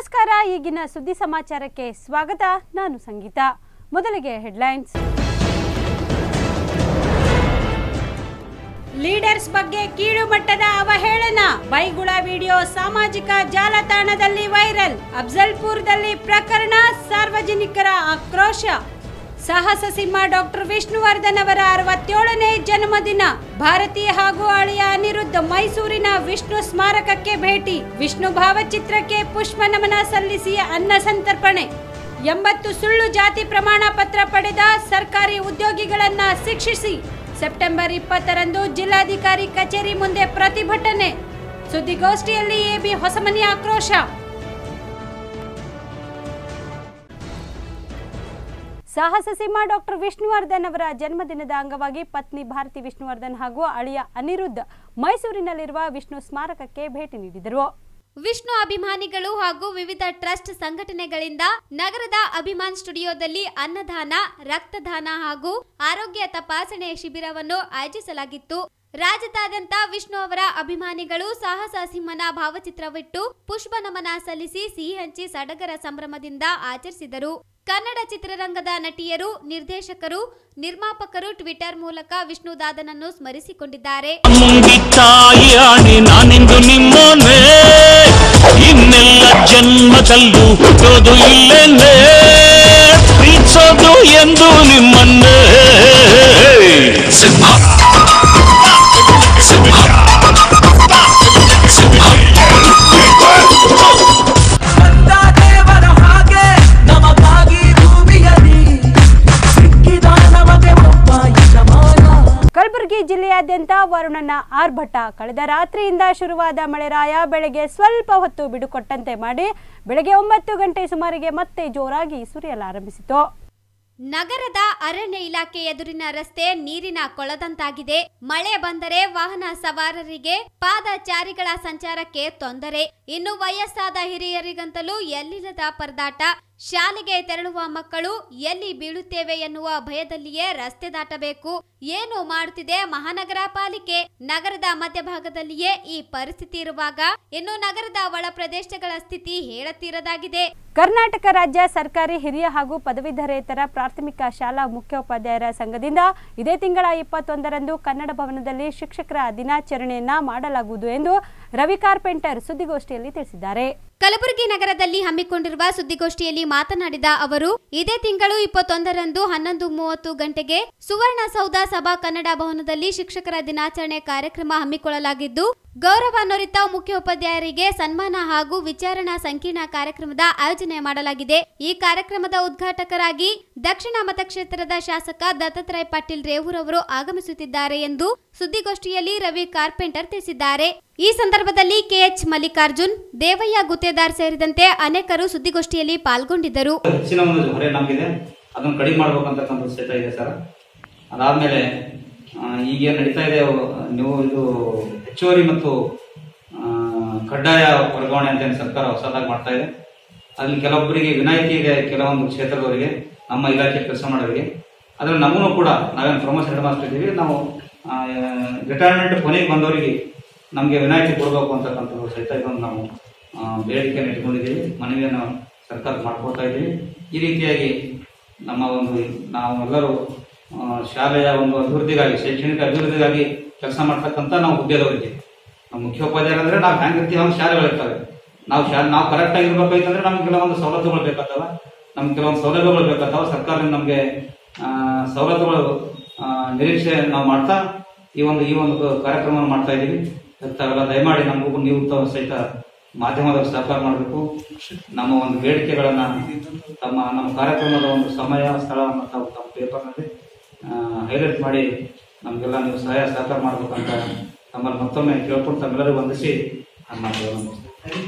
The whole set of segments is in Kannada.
ನಮಸ್ಕಾರ ಈಗಿನ ಸುದ್ದಿ ಸಮಾಚಾರಕ್ಕೆ ಸ್ವಾಗತ ನಾನು ಸಂಗೀತ ಮೊದಲಿಗೆ ಹೆಡ್ಲೈನ್ಸ್ ಲೀಡರ್ಸ್ ಬಗ್ಗೆ ಕೀಳು ಮಟ್ಟದ ಅವಹೇಳನ ಬೈಗುಳ ವಿಡಿಯೋ ಸಾಮಾಜಿಕ ಜಾಲತಾಣದಲ್ಲಿ ವೈರಲ್ ಅಫ್ಜಲ್ಪುರದಲ್ಲಿ ಪ್ರಕರಣ ಸಾರ್ವಜನಿಕರ ಆಕ್ರೋಶ ಸಾಹಸ ಸಿಂಹ ಡಾಕ್ಟರ್ ವಿಷ್ಣುವರ್ಧನ್ ಅವರ ಅರವತ್ತೇಳನೇ ಜನ್ಮದಿನ ಭಾರತೀಯ ಹಾಗೂ ಅಳಿಯ ಅನಿರುದ್ಧ ಮೈಸೂರಿನ ವಿಷ್ಣು ಸ್ಮಾರಕಕ್ಕೆ ಭೇಟಿ ವಿಷ್ಣು ಭಾವಚಿತ್ರಕ್ಕೆ ಪುಷ್ಪ ನಮನ ಸಲ್ಲಿಸಿ ಅನ್ನ ಸಂತರ್ಪಣೆ ಎಂಬತ್ತು ಸುಳ್ಳು ಜಾತಿ ಪ್ರಮಾಣ ಪತ್ರ ಪಡೆದ ಸರ್ಕಾರಿ ಉದ್ಯೋಗಿಗಳನ್ನ ಶಿಕ್ಷಿಸಿ ಸೆಪ್ಟೆಂಬರ್ ಇಪ್ಪತ್ತರಂದು ಜಿಲ್ಲಾಧಿಕಾರಿ ಕಚೇರಿ ಮುಂದೆ ಪ್ರತಿಭಟನೆ ಸುದ್ದಿಗೋಷ್ಠಿಯಲ್ಲಿ ಎಬಿ ಹೊಸಮನಿ ಆಕ್ರೋಶ ಸಾಹಸ ಸಿಂಹ ಡಾಕ್ಟರ್ ವಿಷ್ಣುವರ್ಧನ್ ಅವರ ಜನ್ಮದಿನದ ಅಂಗವಾಗಿ ಪತ್ನಿ ಭಾರತಿ ವಿಷ್ಣುವರ್ಧನ್ ಹಾಗೂ ಅಳಿಯ ಅನಿರುದ್ಧ್ ಮೈಸೂರಿನಲ್ಲಿರುವ ವಿಷ್ಣು ಸ್ಮಾರಕಕ್ಕೆ ಭೇಟಿ ನೀಡಿದರು ವಿಷ್ಣು ಅಭಿಮಾನಿಗಳು ಹಾಗೂ ವಿವಿಧ ಟ್ರಸ್ಟ್ ಸಂಘಟನೆಗಳಿಂದ ನಗರದ ಅಭಿಮಾನ್ ಸ್ಟುಡಿಯೋದಲ್ಲಿ ಅನ್ನದಾನ ರಕ್ತದಾನ ಹಾಗೂ ಆರೋಗ್ಯ ತಪಾಸಣೆ ಶಿಬಿರವನ್ನು ಆಯೋಜಿಸಲಾಗಿತ್ತು ರಾಜ್ಯದಾದ್ಯಂತ ವಿಷ್ಣು ಅವರ ಅಭಿಮಾನಿಗಳು ಸಾಹಸ ಸಿಂಹನ ಭಾವಚಿತ್ರವಿಟ್ಟು ಪುಷ್ಪ ನಮನ ಸಲ್ಲಿಸಿ ಸಿಹಿ ಹಂಚಿ ಸಡಗರ ಸಂಭ್ರಮದಿಂದ ಆಚರಿಸಿದರು ಕನ್ನಡ ಚಿತ್ರರಂಗದ ನಟಿಯರು ನಿರ್ದೇಶಕರು ನಿರ್ಮಾಪಕರು ಟ್ವಿಟರ್ ಮೂಲಕ ವಿಷ್ಣುದಾದನನ್ನು ಸ್ಮರಿಸಿಕೊಂಡಿದ್ದಾರೆ ತಾಯಿಯಾಣಿ ನಾನಿಂದು ನಿಮ್ಮೋನೆ ಇನ್ನೆಲ್ಲ ಜನ್ಮದಲ್ಲೂ ಹುಟ್ಟೋದು ಇಲ್ಲೇನೆ ಪ್ರೀತಿಸೋದು ಎಂದು ನಿಮ್ಮನ್ನೇ ಸಿಂಹ ಸಿಂಹ ಸಿಂಹ ದೇವರ ಹಾಗೆ ನಮಗಾಗಿ ಭೂಮಿಯಲ್ಲಿ ಸಿಕ್ಕಿದ ನಮಗೆ ಒಬ್ಬ ಯಜಮಾನ ಕಲಬುರಗಿ ಜಿಲ್ಲೆಯಾದ್ಯಂತ ವರುಣನ ಆರ್ಭಟ ಕಳೆದ ರಾತ್ರಿಯಿಂದ ಶುರುವಾದ ಮಳೆರಾಯ ಬೆಳಗ್ಗೆ ಸ್ವಲ್ಪ ಹೊತ್ತು ಬಿಡುಕೊಟ್ಟಂತೆ ಮಾಡಿ ಬೆಳಗ್ಗೆ ಒಂಬತ್ತು ಗಂಟೆ ಸುಮಾರಿಗೆ ಮತ್ತೆ ಜೋರಾಗಿ ಸುರಿಯಲಾರಂಭಿಸಿತು ನಗರದ ಅರಣ್ಯ ಇಲಾಖೆ ಎದುರಿನ ರಸ್ತೆ ನೀರಿನ ಕೊಳದಂತಾಗಿದೆ ಮಳೆ ಬಂದರೆ ವಾಹನ ಸವಾರರಿಗೆ ಪಾದಚಾರಿಗಳ ಸಂಚಾರಕ್ಕೆ ತೊಂದರೆ ಇನ್ನು ವಯಸ್ಸಾದ ಹಿರಿಯರಿಗಂತಲೂ ಎಲ್ಲಿಲ್ಲದ ಪರದಾಟ ಶಾಲೆಗೆ ತೆರಳುವ ಮಕ್ಕಳು ಎಲ್ಲಿ ಬೀಳುತ್ತೇವೆ ಎನ್ನುವ ಭಯದಲ್ಲಿಯೇ ರಸ್ತೆ ದಾಟಬೇಕು ಏನು ಮಾಡುತ್ತಿದೆ ಮಹಾನಗರ ಪಾಲಿಕೆ ನಗರದ ಮಧ್ಯಭಾಗದಲ್ಲಿಯೇ ಈ ಪರಿಸ್ಥಿತಿ ಇರುವಾಗ ಇನ್ನು ನಗರದ ಒಳ ಪ್ರದೇಶಗಳ ಸ್ಥಿತಿ ಹೇಳತೀರದಾಗಿದೆ ಕರ್ನಾಟಕ ರಾಜ್ಯ ಸರ್ಕಾರಿ ಹಿರಿಯ ಹಾಗೂ ಪದವೀಧರೇತರ ಪ್ರಾಥಮಿಕ ಶಾಲಾ ಮುಖ್ಯೋಪಾಧ್ಯಾಯರ ಸಂಘದಿಂದ ಇದೇ ತಿಂಗಳ ಇಪ್ಪತ್ತೊಂದರಂದು ಕನ್ನಡ ಭವನದಲ್ಲಿ ಶಿಕ್ಷಕರ ದಿನಾಚರಣೆಯನ್ನ ಮಾಡಲಾಗುವುದು ಎಂದು ರವಿ ಕಾರ್ಪೆಂಟರ್ ಸುದ್ದಿಗೋಷ್ಠಿಯಲ್ಲಿ ತಿಳಿಸಿದ್ದಾರೆ ಕಲಬುರಗಿ ನಗರದಲ್ಲಿ ಹಮ್ಮಿಕೊಂಡಿರುವ ಸುದ್ದಿಗೋಷ್ಠಿಯಲ್ಲಿ ಮಾತನಾಡಿದ ಅವರು ಇದೇ ತಿಂಗಳು ಇಪ್ಪತ್ತೊಂದರಂದು ಹನ್ನೊಂದು ಮೂವತ್ತು ಗಂಟೆಗೆ ಸುವರ್ಣಸೌಧ ಸಭಾ ಕನ್ನಡ ಭವನದಲ್ಲಿ ಶಿಕ್ಷಕರ ದಿನಾಚರಣೆ ಕಾರ್ಯಕ್ರಮ ಹಮ್ಮಿಕೊಳ್ಳಲಾಗಿದ್ದು ಗೌರವಾನ್ವಿತ ಮುಖ್ಯೋಪಾಧ್ಯಾಯರಿಗೆ ಸನ್ಮಾನ ಹಾಗೂ ವಿಚಾರಣಾ ಸಂಕೀರ್ಣ ಕಾರ್ಯಕ್ರಮದ ಆಯೋಜನೆ ಮಾಡಲಾಗಿದೆ ಈ ಕಾರ್ಯಕ್ರಮದ ಉದ್ಘಾಟಕರಾಗಿ ದಕ್ಷಿಣ ಮತಕ್ಷೇತ್ರದ ಶಾಸಕ ದತ್ತಾತ್ರೇಯ ಪಾಟೀಲ್ ರೇವೂರ್ ಅವರು ಆಗಮಿಸುತ್ತಿದ್ದಾರೆ ಎಂದು ಸುದ್ದಿಗೋಷ್ಠಿಯಲ್ಲಿ ರವಿ ಕಾರ್ಪೆಂಟರ್ ತಿಳಿಸಿದ್ದಾರೆ ಈ ಸಂದರ್ಭದಲ್ಲಿ ಕೆಎಚ್ ಮಲ್ಲಿಕಾರ್ಜುನ್ ದೇವಯ್ಯ ಗುತ್ತೇದಾರ್ ಸೇರಿದಂತೆ ಅನೇಕರು ಸುದ್ದಿಗೋಷ್ಠಿಯಲ್ಲಿ ಪಾಲ್ಗೊಂಡಿದ್ದರು ಹೆಚ್ಚಿನ ಒಂದು ಹೊರೆ ನಮಗಿದೆ ಅದನ್ನು ಕಡಿಮೆ ಮಾಡ್ಬೇಕಂತಕ್ಕಂಥ ಸ್ಥಿತಿ ಇದೆ ಸರ್ ಅದಾದ್ಮೇಲೆ ಆ, ಈಗೇನು ನಡೀತಾ ಇದೆ ಅವು ನೀವು ಇದು ಹೆಚ್ಚುವರಿ ಮತ್ತು ಆ, ಕಡ್ಡಾಯ ವರ್ಗಾವಣೆ ಅಂತ ಏನು ಸರ್ಕಾರ ಹೊಸದಾಗಿ ಮಾಡ್ತಾ ಇದೆ ಅಲ್ಲಿ ಕೆಲವೊಬ್ಬರಿಗೆ ವಿನಾಯಿತಿ ಇದೆ ಕೆಲವೊಂದು ಕ್ಷೇತ್ರದವರಿಗೆ ನಮ್ಮ ಇಲಾಖೆ ಕೆಲಸ ಮಾಡೋರಿಗೆ ಅದ್ರ ನಮಗೂ ಕೂಡ ನಾವೇನು ಪ್ರಮೋಷನ್ ಹೆಡ್ ಮಾಸ್ಟರ್ ಇದ್ದೀವಿ ನಾವು ರಿಟೈರ್ಮೆಂಟ್ ಕೊನೆಗೆ ಬಂದವರಿಗೆ ನಮಗೆ ವಿನಾಯಿತಿ ಕೊಡಬೇಕು ಅಂತಕ್ಕಂಥದ್ದು ಸಹಿತ ಇದೊಂದು ನಾವು ಆ, ಬೇಡಿಕೆಯನ್ನು ಇಟ್ಕೊಂಡಿದ್ದೀವಿ ಮನವಿಯನ್ನು ಸರ್ಕಾರ ಮಾಡ್ಕೊಳ್ತಾ ಇದ್ದೀವಿ ಈ ರೀತಿಯಾಗಿ ನಮ್ಮ ಒಂದು ನಾವು ಎಲ್ಲರೂ ಆ, ಶಾಲೆಯ ಒಂದು ಅಭಿವೃದ್ಧಿಗಾಗಿ ಶೈಕ್ಷಣಿಕ ಅಭಿವೃದ್ಧಿಗಾಗಿ ಕೆಲಸ ಮಾಡ್ತಕ್ಕಂಥ ನಾವು ಹುದ್ದೆದವರಿದ್ದೀವಿ ನಮ್ಮ ಮುಖ್ಯೋಪಾಧ್ಯಾಯರು ಅಂದ್ರೆ ನಾವು ಹೆಂಗಿರ್ತೀವಿ ಹಂಗೆ ಶಾಲೆಗಳಿರ್ತವೆ ನಾವು ಶಾಲೆ ನಾವು ಕರೆಕ್ಟ್ ಆಗಿ ಇರ್ಬೇಕಾಯ್ತಂದ್ರೆ ನಮ್ಗೆ ಕೆಲವೊಂದು ಸವಲತ್ತುಗಳು ಬೇಕಾಗ್ತವ ನಮ್ಗೆ ಕೆಲವೊಂದು ಸೌಲಭ್ಯಗಳು ಬೇಕಾಗ್ತಾವ ಸರ್ಕಾರದಿಂದ ನಮಗೆ ಸವಲತ್ತುಗಳು ಆ, ನಿರೀಕ್ಷೆ ನಾವು ಮಾಡ್ತಾ ಈ ಒಂದು ಈ ಒಂದು ಕಾರ್ಯಕ್ರಮವನ್ನು ಮಾಡ್ತಾ ಇದ್ದೀವಿ ತಾವೆಲ್ಲ ದಯಮಾಡಿ ನಮಗೂ ನೀವು ತ- ಸಹಿತ ಮಾಧ್ಯಮದವರು ಸಹಕಾರ ಮಾಡಬೇಕು ನಮ್ಮ ಒಂದು ಬೇಡಿಕೆಗಳನ್ನ ತಮ್ಮ ನಮ್ಮ ಕಾರ್ಯಕ್ರಮದ ಒಂದು ಸಮಯ ಸ್ಥಳವನ್ನು ತಾವು ತಮ್ಮ ಪೇಪರ್ನಲ್ಲಿ ಹೈಲೈಟ್ ಮಾಡಿ ನಮಗೆಲ್ಲ ನೀವು ಸಹಾಯ ಸಹಕಾರ ಮಾಡ್ಬೇಕಂತ ತಮ್ಮಲ್ಲಿ ಮತ್ತೊಮ್ಮೆ ಕೇಳ್ಕೊಂಡು ತಮ್ಮೆಲ್ಲರಿಗೂ ವಂದಿಸಿ ನನ್ನ ಮಾತುಗಳನ್ನು ಮುಗಿಸ್ತೇನೆ.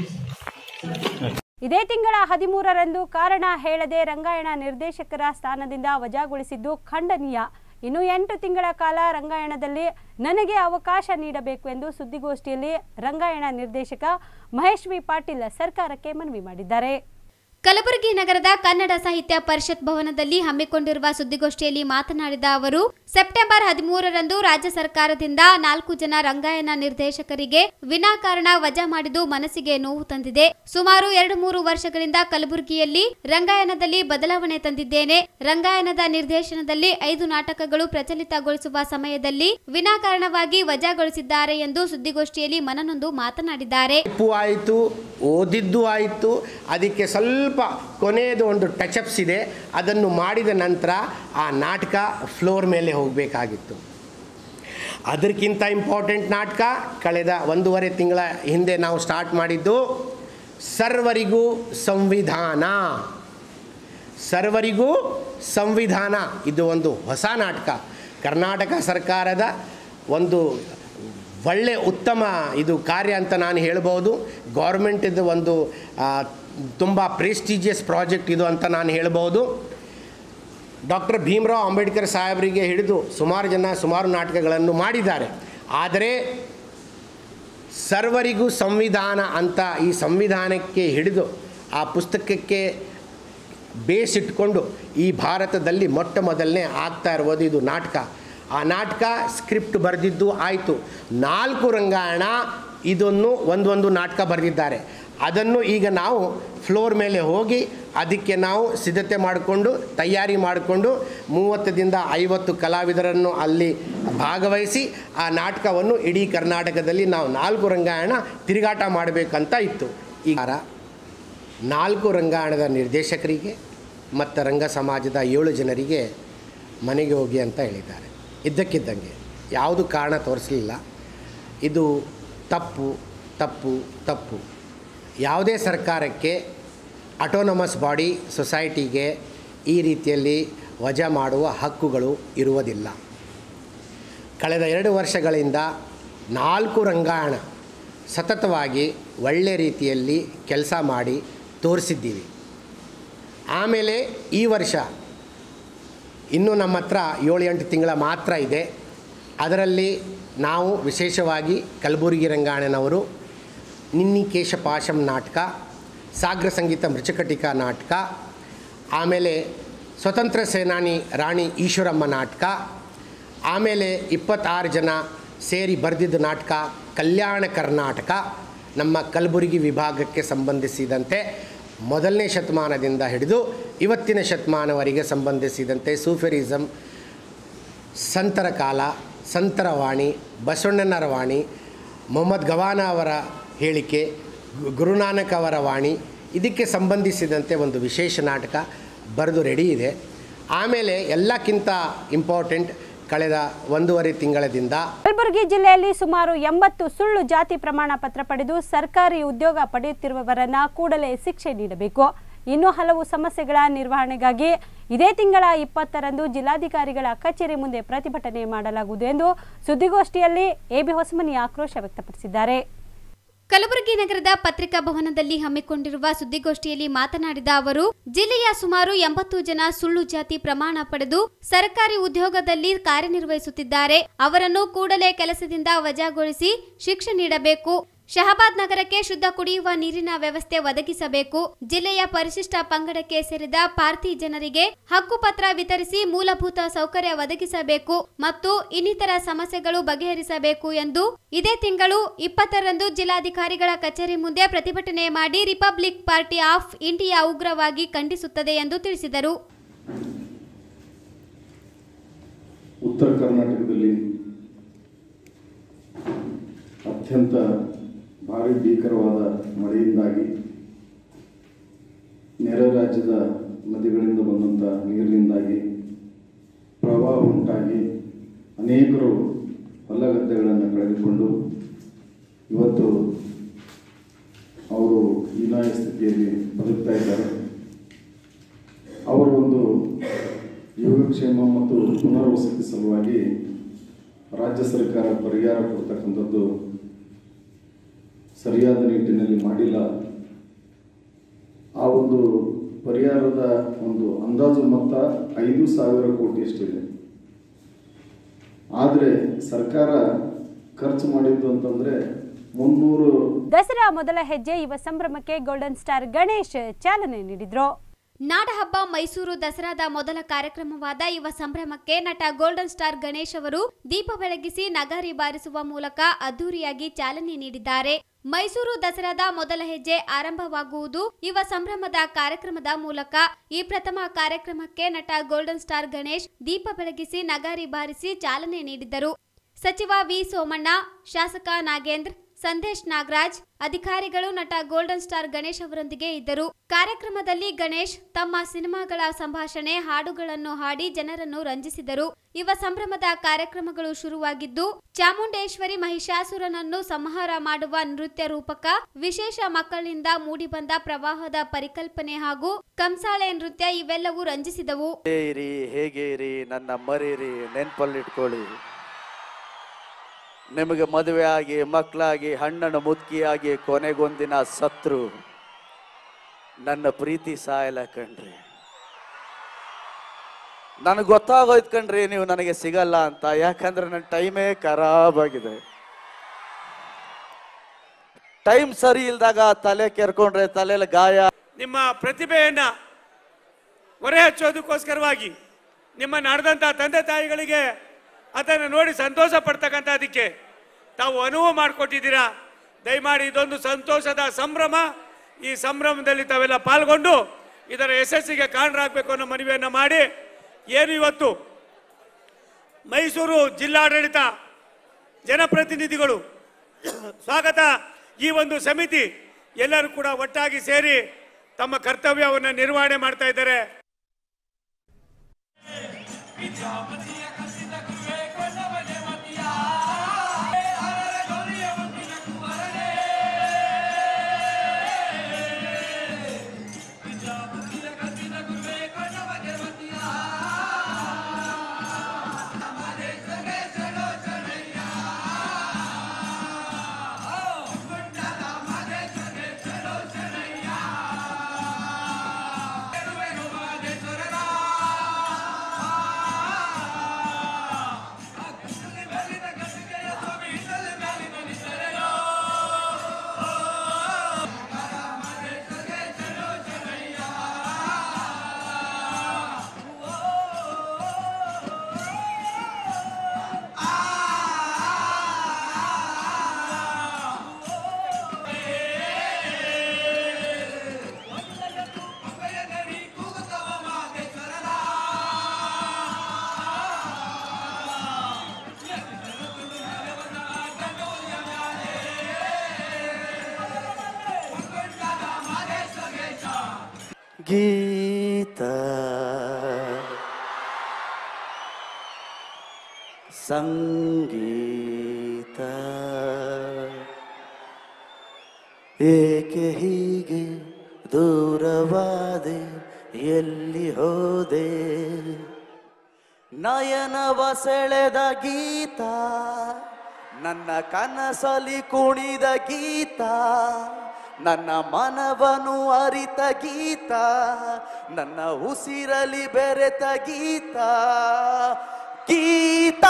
ಇದೇ ತಿಂಗಳ ಹದಿಮೂರರಂದು ಕಾರಣ ಹೇಳದೆ ರಂಗಾಯಣ ನಿರ್ದೇಶಕರ ಸ್ಥಾನದಿಂದ ವಜಾಗೊಳಿಸಿದ್ದು ಖಂಡನೀಯ ಇನ್ನು ಎಂಟು ತಿಂಗಳ ಕಾಲ ರಂಗಾಯಣದಲ್ಲಿ ನನಗೆ ಅವಕಾಶ ನೀಡಬೇಕು ಎಂದು ಸುದ್ದಿಗೋಷ್ಠಿಯಲ್ಲಿ ರಂಗಾಯಣ ನಿರ್ದೇಶಕ ಮಹೇಶ್ ವಿ ಪಾಟೀಲ್ ಸರ್ಕಾರಕ್ಕೆ ಮನವಿ ಮಾಡಿದ್ದಾರೆ ಕಲಬುರಗಿ ನಗರದ ಕನ್ನಡ ಸಾಹಿತ್ಯ ಪರಿಷತ್ ಭವನದಲ್ಲಿ ಹಮ್ಮಿಕೊಂಡಿರುವ ಸುದ್ದಿಗೋಷ್ಠಿಯಲ್ಲಿ ಮಾತನಾಡಿದ ಅವರು ಸೆಪ್ಟೆಂಬರ್ ಹದಿಮೂರರಂದು ರಾಜ್ಯ ಸರ್ಕಾರದಿಂದ ನಾಲ್ಕು ಜನ ರಂಗಾಯಣ ನಿರ್ದೇಶಕರಿಗೆ ವಿನಾಕಾರಣ ವಜಾ ಮಾಡಿದ್ದು ಮನಸ್ಸಿಗೆ ನೋವು ತಂದಿದೆ ಸುಮಾರು ಎರಡು ಮೂರು ವರ್ಷಗಳಿಂದ ಕಲಬುರಗಿಯಲ್ಲಿ ರಂಗಾಯಣದಲ್ಲಿ ಬದಲಾವಣೆ ತಂದಿದ್ದೇನೆ ರಂಗಾಯಣದ ನಿರ್ದೇಶನದಲ್ಲಿ ಐದು ನಾಟಕಗಳು ಪ್ರಚಲಿತಗೊಳಿಸುವ ಸಮಯದಲ್ಲಿ ವಿನಾಕಾರಣವಾಗಿ ವಜಾಗೊಳಿಸಿದ್ದಾರೆ ಎಂದು ಸುದ್ದಿಗೋಷ್ಠಿಯಲ್ಲಿ ಮನನೊಂದು ಮಾತನಾಡಿದ್ದಾರೆ ಉಪ್ಪು ಆಯಿತು ಓದಿದ್ದು ಆಯಿತು ಅದಕ್ಕೆ ಸ್ವಲ್ಪ ಕೊನೆಯದು ಒಂದು ಟಚಪ್ಸ್ ಇದೆ ಅದನ್ನು ಮಾಡಿದ ನಂತರ ಆ ನಾಟಕ ಫ್ಲೋರ್ ಮೇಲೆ ಹೋಗಬೇಕಾಗಿತ್ತು ಅದಕ್ಕಿಂತ ಇಂಪಾರ್ಟೆಂಟ್ ನಾಟಕ ಕಳೆದ ಒಂದೂವರೆ ತಿಂಗಳ ಹಿಂದೆ ನಾವು ಸ್ಟಾರ್ಟ್ ಮಾಡಿದ್ದು ಸರ್ವರಿಗೂ ಸಂವಿಧಾನ ಸರ್ವರಿಗೂ ಸಂವಿಧಾನ ಇದು ಒಂದು ಹೊಸ ನಾಟಕ ಕರ್ನಾಟಕ ಸರ್ಕಾರದ ಒಂದು ಒಳ್ಳೆ ಉತ್ತಮ ಇದು ಕಾರ್ಯ ಅಂತ ನಾನು ಹೇಳ್ಬೋದು ಗೌರ್ಮೆಂಟಿದ್ದು ಒಂದು ತುಂಬ ಪ್ರೆಸ್ಟೀಜಿಯಸ್ ಪ್ರಾಜೆಕ್ಟ್ ಇದು ಅಂತ ನಾನು ಹೇಳ್ಬೋದು ಡಾಕ್ಟರ್ ಭೀಮರಾವ್ ಅಂಬೇಡ್ಕರ್ ಸಾಹೇಬರಿಗೆ ಹಿಡಿದು ಸುಮಾರು ಜನ ಸುಮಾರು ನಾಟಕಗಳನ್ನು ಮಾಡಿದ್ದಾರೆ ಆದರೆ ಸರ್ವರಿಗೂ ಸಂವಿಧಾನ ಅಂತ ಈ ಸಂವಿಧಾನಕ್ಕೆ ಹಿಡಿದು ಆ ಪುಸ್ತಕಕ್ಕೆ ಬೇಸ್ ಇಟ್ಕೊಂಡು ಈ ಭಾರತದಲ್ಲಿ ಮೊಟ್ಟ ಮೊದಲನೇ ಆಗ್ತಾ ಇರುವುದು ಇದು ನಾಟಕ ಆ ನಾಟಕ ಸ್ಕ್ರಿಪ್ಟ್ ಬರೆದಿದ್ದು ಆಯಿತು ನಾಲ್ಕು ರಂಗಾಯಣ ಇದನ್ನು ಒಂದೊಂದು ನಾಟಕ ಬರೆದಿದ್ದಾರೆ ಅದನ್ನು ಈಗ ನಾವು ಫ್ಲೋರ್ ಮೇಲೆ ಹೋಗಿ ಅದಕ್ಕೆ ನಾವು ಸಿದ್ಧತೆ ಮಾಡಿಕೊಂಡು ತಯಾರಿ ಮಾಡಿಕೊಂಡು ಮೂವತ್ತರಿಂದ ಐವತ್ತು ಕಲಾವಿದರನ್ನು ಅಲ್ಲಿ ಭಾಗವಹಿಸಿ ಆ ನಾಟಕವನ್ನು ಇಡೀ ಕರ್ನಾಟಕದಲ್ಲಿ ನಾವು ನಾಲ್ಕು ರಂಗಾಯಣ ತಿರುಗಾಟ ಮಾಡಬೇಕಂತ ಇತ್ತು ಈಗ ನಾಲ್ಕು ರಂಗಾಯಣದ ನಿರ್ದೇಶಕರಿಗೆ ಮತ್ತು ರಂಗ ಸಮಾಜದ ಏಳು ಜನರಿಗೆ ಮನೆಗೆ ಹೋಗಿ ಅಂತ ಹೇಳಿದ್ದಾರೆ ಇದ್ದಕ್ಕಿದ್ದಂಗೆ ಯಾವುದು ಕಾರಣ ತೋರಿಸಲಿಲ್ಲ ಇದು ತಪ್ಪು ತಪ್ಪು ತಪ್ಪು ಯಾವುದೇ ಸರ್ಕಾರಕ್ಕೆ ಅಟೋನಮಸ್ ಬಾಡಿ ಸೊಸೈಟಿಗೆ ಈ ರೀತಿಯಲ್ಲಿ ವಜಾ ಮಾಡುವ ಹಕ್ಕುಗಳು ಇರುವುದಿಲ್ಲ ಕಳೆದ ಎರಡು ವರ್ಷಗಳಿಂದ ನಾಲ್ಕು ರಂಗಾಯಣ ಸತತವಾಗಿ ಒಳ್ಳೆ ರೀತಿಯಲ್ಲಿ ಕೆಲಸ ಮಾಡಿ ತೋರಿಸಿದ್ದೀವಿ ಆಮೇಲೆ ಈ ವರ್ಷ ಇನ್ನೂ ನಮ್ಮ ಹತ್ರ ಏಳು ಎಂಟು ತಿಂಗಳ ಮಾತ್ರ ಇದೆ ಅದರಲ್ಲಿ ನಾವು ವಿಶೇಷವಾಗಿ ಕಲಬುರಗಿ ರಂಗಾಯಣನವರು ನಿನ್ನಿ ಕೇಶಪಾಶಂ ನಾಟಕ ಸಾಗ್ರ ಸಂಗೀತ ಮೃಚಕಟಿಕ ನಾಟಕ ಆಮೇಲೆ ಸ್ವತಂತ್ರ ಸೇನಾನಿ ರಾಣಿ ಈಶ್ವರಮ್ಮ ನಾಟಕ ಆಮೇಲೆ ಇಪ್ಪತ್ತಾರು ಜನ ಸೇರಿ ಬರೆದಿದ್ದ ನಾಟಕ ಕಲ್ಯಾಣ ಕರ್ನಾಟಕ ನಮ್ಮ ಕಲಬುರಗಿ ವಿಭಾಗಕ್ಕೆ ಸಂಬಂಧಿಸಿದಂತೆ ಮೊದಲನೇ ಶತಮಾನದಿಂದ ಹಿಡಿದು ಇವತ್ತಿನ ಶತಮಾನವರೆಗೆ ಸಂಬಂಧಿಸಿದಂತೆ ಸೂಫೆರಿಸಮ್ ಸಂತರ ಕಾಲ ಸಂತರ ವಾಣಿ ಬಸವಣ್ಣನರ ವಾಣಿ ಮೊಹಮ್ಮದ್ ಗವಾನ ಅವರ ಹೇಳಿಕೆ ಗು- ಗುರುನಾನಕ್ ಅವರ ವಾಣಿ ಇದಕ್ಕೆ ಸಂಬಂಧಿಸಿದಂತೆ ಒಂದು ವಿಶೇಷ ನಾಟಕ ಬರೆದು ರೆಡಿ ಇದೆ ಆಮೇಲೆ ಎಲ್ಲಕ್ಕಿಂತ ಇಂಪಾರ್ಟೆಂಟ್ ಕಳೆದ ಒಂದೂವರೆ ತಿಂಗಳದಿಂದ ಕಲಬುರಗಿ ಜಿಲ್ಲೆಯಲ್ಲಿ ಸುಮಾರು ಎಂಬತ್ತು ಸುಳ್ಳು ಜಾತಿ ಪ್ರಮಾಣ ಪತ್ರ ಪಡೆದು ಸರ್ಕಾರಿ ಉದ್ಯೋಗ ಪಡೆಯುತ್ತಿರುವವರನ್ನ ಕೂಡಲೇ ಶಿಕ್ಷೆ ನೀಡಬೇಕು ಇನ್ನೂ ಹಲವು ಸಮಸ್ಯೆಗಳ ನಿರ್ವಹಣೆಗಾಗಿ ಇದೇ ತಿಂಗಳ ಇಪ್ಪತ್ತರಂದು ಜಿಲ್ಲಾಧಿಕಾರಿಗಳ ಕಚೇರಿ ಮುಂದೆ ಪ್ರತಿಭಟನೆ ಮಾಡಲಾಗುವುದು ಎಂದು ಸುದ್ದಿಗೋಷ್ಠಿಯಲ್ಲಿ ಎಬಿ ಹೊಸಮನಿ ಆಕ್ರೋಶ ವ್ಯಕ್ತಪಡಿಸಿದ್ದಾರೆ ಕಲಬುರಗಿ ನಗರದ ಪತ್ರಿಕಾ ಭವನದಲ್ಲಿ ಹಮ್ಮಿಕೊಂಡಿರುವ ಸುದ್ದಿಗೋಷ್ಠಿಯಲ್ಲಿ ಮಾತನಾಡಿದ ಅವರು ಜಿಲ್ಲೆಯ ಸುಮಾರು ಎಂಬತ್ತು ಜನ ಸುಳ್ಳು ಜಾತಿ ಪ್ರಮಾಣ ಪಡೆದು ಸರ್ಕಾರಿ ಉದ್ಯೋಗದಲ್ಲಿ ಕಾರ್ಯನಿರ್ವಹಿಸುತ್ತಿದ್ದಾರೆ ಅವರನ್ನು ಕೂಡಲೇ ಕೆಲಸದಿಂದ ವಜಾಗೊಳಿಸಿ ಶಿಕ್ಷೆ ನೀಡಬೇಕು ಶಹಬಾದ್ ನಗರಕ್ಕೆ ಶುದ್ಧ ಕುಡಿಯುವ ನೀರಿನ ವ್ಯವಸ್ಥೆ ಒದಗಿಸಬೇಕು ಜಿಲ್ಲೆಯ ಪರಿಶಿಷ್ಟ ಪಂಗಡಕ್ಕೆ ಸೇರಿದ ಪಾರ್ತಿ ಜನರಿಗೆ ಹಕ್ಕುಪತ್ರ ವಿತರಿಸಿ ಮೂಲಭೂತ ಸೌಕರ್ಯ ಒದಗಿಸಬೇಕು ಮತ್ತು ಇನ್ನಿತರ ಸಮಸ್ಯೆಗಳು ಬಗೆಹರಿಸಬೇಕು ಎಂದು ಇದೇ ತಿಂಗಳು ಇಪ್ಪತ್ತರಂದು ಜಿಲ್ಲಾಧಿಕಾರಿಗಳ ಕಚೇರಿ ಮುಂದೆ ಪ್ರತಿಭಟನೆ ಮಾಡಿ ರಿಪಬ್ಲಿಕ್ ಪಾರ್ಟಿ ಆಫ್ ಇಂಡಿಯಾ ಉಗ್ರವಾಗಿ ಖಂಡಿಸುತ್ತದೆ ಎಂದು ತಿಳಿಸಿದರು ಉತ್ತರ ಕರ್ನಾಟಕದಲ್ಲಿ ಅತ್ಯಂತ ಭಾರಿ ಭೀಕರವಾದ ಮಳೆಯಿಂದಾಗಿ ನೆರೆ ರಾಜ್ಯದ ನದಿಗಳಿಂದ ಬಂದಂಥ ನೀರಿನಿಂದಾಗಿ ಪ್ರವಾಹ ಉಂಟಾಗಿ ಅನೇಕರು ಹೊಲಗದ್ದೆಗಳನ್ನು ಕಳೆದುಕೊಂಡು ಇವತ್ತು ಅವರು ಹೀನಾಯ ಸ್ಥಿತಿಯಲ್ಲಿ ಬದುಕ್ತಾ ಇದ್ದಾರೆ ಅವರ ಒಂದು ಯೋಗಕ್ಷೇಮ ಮತ್ತು ಪುನರ್ವಸತಿ ಸಲುವಾಗಿ ರಾಜ್ಯ ಸರ್ಕಾರ ಪರಿಹಾರ ಕೊಡ್ತಕ್ಕಂಥದ್ದು ಸರಿಯಾದ ನಿಟ್ಟಿನಲ್ಲಿ ಮಾಡಿಲ್ಲ ಆ ಒಂದು ಪರಿಹಾರದ ಒಂದು ಅಂದಾಜು ಮೊತ್ತ ಐದು ಸಾವಿರ ಕೋಟಿಯಷ್ಟಿದೆ ಆದರೆ ಸರ್ಕಾರ ಖರ್ಚು ಮಾಡಿದ್ದು ಅಂತಂದರೆ ಮುನ್ನೂರು ದಸರಾ ಮೊದಲ ಹೆಜ್ಜೆ ಯುವ ಸಂಭ್ರಮಕ್ಕೆ ಗೋಲ್ಡನ್ ಸ್ಟಾರ್ ಗಣೇಶ್ ಚಾಲನೆ ನೀಡಿದ್ರು ನಾಡಹಬ್ಬ ಮೈಸೂರು ದಸರಾದ ಮೊದಲ ಕಾರ್ಯಕ್ರಮವಾದ ಯುವ ಸಂಭ್ರಮಕ್ಕೆ ನಟ ಗೋಲ್ಡನ್ ಸ್ಟಾರ್ ಗಣೇಶ್ ಅವರು ದೀಪ ಬೆಳಗಿಸಿ ನಗಾರಿ ಬಾರಿಸುವ ಮೂಲಕ ಅದ್ದೂರಿಯಾಗಿ ಚಾಲನೆ ನೀಡಿದ್ದಾರೆ ಮೈಸೂರು ದಸರಾದ ಮೊದಲ ಹೆಜ್ಜೆ ಆರಂಭವಾಗುವುದು ಯುವ ಸಂಭ್ರಮದ ಕಾರ್ಯಕ್ರಮದ ಮೂಲಕ ಈ ಪ್ರಥಮ ಕಾರ್ಯಕ್ರಮಕ್ಕೆ ನಟ ಗೋಲ್ಡನ್ ಸ್ಟಾರ್ ಗಣೇಶ್ ದೀಪ ಬೆಳಗಿಸಿ ನಗಾರಿ ಬಾರಿಸಿ ಚಾಲನೆ ನೀಡಿದರು ಸಚಿವ ವಿ ಸೋಮಣ್ಣ ಶಾಸಕ ನಾಗೇಂದ್ರ ಸಂದೇಶ್ ನಾಗರಾಜ್ ಅಧಿಕಾರಿಗಳು ನಟ ಗೋಲ್ಡನ್ ಸ್ಟಾರ್ ಗಣೇಶ್ ಅವರೊಂದಿಗೆ ಇದ್ದರು ಕಾರ್ಯಕ್ರಮದಲ್ಲಿ ಗಣೇಶ್ ತಮ್ಮ ಸಿನಿಮಾಗಳ ಸಂಭಾಷಣೆ ಹಾಡುಗಳನ್ನು ಹಾಡಿ ಜನರನ್ನು ರಂಜಿಸಿದರು ಯುವ ಸಂಭ್ರಮದ ಕಾರ್ಯಕ್ರಮಗಳು ಶುರುವಾಗಿದ್ದು ಚಾಮುಂಡೇಶ್ವರಿ ಮಹಿಷಾಸುರನನ್ನು ಸಂಹಾರ ಮಾಡುವ ನೃತ್ಯ ರೂಪಕ ವಿಶೇಷ ಮಕ್ಕಳಿಂದ ಮೂಡಿಬಂದ ಪ್ರವಾಹದ ಪರಿಕಲ್ಪನೆ ಹಾಗೂ ಕಂಸಾಳೆ ನೃತ್ಯ ಇವೆಲ್ಲವೂ ರಂಜಿಸಿದವು ಇರಿ ಹೇಗೆ ಇರಿ ನನ್ನ ಮರೀರಿ ನೆನ್ಪಲ್ಲಿಟ್ಕೊಳ್ಳಿ ನಿಮಗೆ ಮದುವೆ ಆಗಿ ಮಕ್ಕಳಾಗಿ ಹಣ್ಣನ್ನು ಮುದುಕಿಯಾಗಿ ಕೊನೆಗೊಂದಿನ ಸತ್ರು ನನ್ನ ಪ್ರೀತಿ ಸಾಯಲ್ಲ ಕಣ್ರಿ ನನಗೆ ಗೊತ್ತಾಗೋಯ್ತು ಕಣ್ರಿ ನೀವು ನನಗೆ ಸಿಗಲ್ಲ ಅಂತ ಯಾಕಂದ್ರೆ ನನ್ನ ಟೈಮೇ ಖರಾಬ್ ಆಗಿದೆ ಟೈಮ್ ಸರಿ ಇಲ್ದಾಗ ತಲೆ ಕೆರ್ಕೊಂಡ್ರೆ ತಲೆಯಲ್ಲಿ ಗಾಯ ನಿಮ್ಮ ಪ್ರತಿಭೆಯನ್ನ ಹೊರೆ ಹಚ್ಚೋದಕ್ಕೋಸ್ಕರವಾಗಿ ನಿಮ್ಮ ನಡೆದಂಥ ತಂದೆ ತಾಯಿಗಳಿಗೆ ಅದನ್ನು ನೋಡಿ ಸಂತೋಷ ಪಡ್ತಕ್ಕಂಥದಕ್ಕೆ ತಾವು ಅನುವು ಮಾಡಿಕೊಟ್ಟಿದ್ದೀರಾ ದಯಮಾಡಿ ಇದೊಂದು ಸಂತೋಷದ ಸಂಭ್ರಮ ಈ ಸಂಭ್ರಮದಲ್ಲಿ ತಾವೆಲ್ಲ ಪಾಲ್ಗೊಂಡು ಇದರ ಯಶಸ್ಸಿಗೆ ಕಾರಣರಾಗಬೇಕು ಅನ್ನೋ ಮನವಿಯನ್ನು ಮಾಡಿ ಏನು ಇವತ್ತು ಮೈಸೂರು ಜಿಲ್ಲಾಡಳಿತ ಜನಪ್ರತಿನಿಧಿಗಳು ಸ್ವಾಗತ ಈ ಒಂದು ಸಮಿತಿ ಎಲ್ಲರೂ ಕೂಡ ಒಟ್ಟಾಗಿ ಸೇರಿ ತಮ್ಮ ಕರ್ತವ್ಯವನ್ನು ನಿರ್ವಹಣೆ ಮಾಡ್ತಾ ಇದ್ದಾರೆ ಗೀತ ಸಂಗೀತ ಏಕೆ ಹೀಗೆ ದೂರವಾದೆ ಎಲ್ಲಿ ಹೋದೆ ನಯನವ ಸೆಳೆದ ಗೀತ ನನ್ನ ಕನಸಲಿ ಕುಣಿದ ಗೀತ ನನ್ನ ಮನವನು ಅರಿತ ಗೀತ ನನ್ನ ಉಸಿರಲಿ ಬೆರೆತ ಗೀತ ಗೀತ